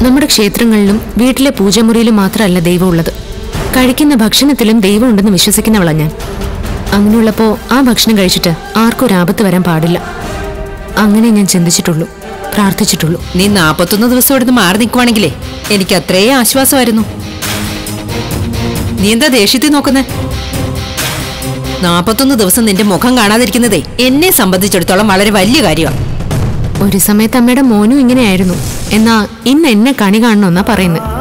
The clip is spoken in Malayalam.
നമ്മുടെ ക്ഷേത്രങ്ങളിലും വീട്ടിലെ പൂജമുറിയിലും മാത്രമല്ല ദൈവമുള്ളത് കഴിക്കുന്ന ഭക്ഷണത്തിലും ദൈവം ഉണ്ടെന്ന് വിശ്വസിക്കുന്നവളാ ഞാൻ അങ്ങനെയുള്ളപ്പോ ആ ഭക്ഷണം കഴിച്ചിട്ട് ആർക്കും ഒരു ആപത്ത് വരാൻ പാടില്ല അങ്ങനെ ഞാൻ ചിന്തിച്ചിട്ടുള്ളൂ പ്രാർത്ഥിച്ചിട്ടുള്ളൂ നീ നാപ്പത്തൊന്ന് ദിവസം ഇവിടുന്ന് മാറി നിൽക്കുവാണെങ്കിലേ എനിക്ക് അത്രേ ആശ്വാസമായിരുന്നു നീ എന്താ ദേഷ്യത്തിൽ നോക്കുന്നേ നാപ്പത്തൊന്ന് ദിവസം നിന്റെ മുഖം കാണാതിരിക്കുന്നതേ എന്നെ സംബന്ധിച്ചിടത്തോളം വളരെ വലിയ കാര്യമാണ് ഒരു സമയത്ത് അമ്മയുടെ മോനും ഇങ്ങനെയായിരുന്നു എന്നാ ഇന്ന് എന്നെ കണി കാണണമെന്നാ പറയുന്നത്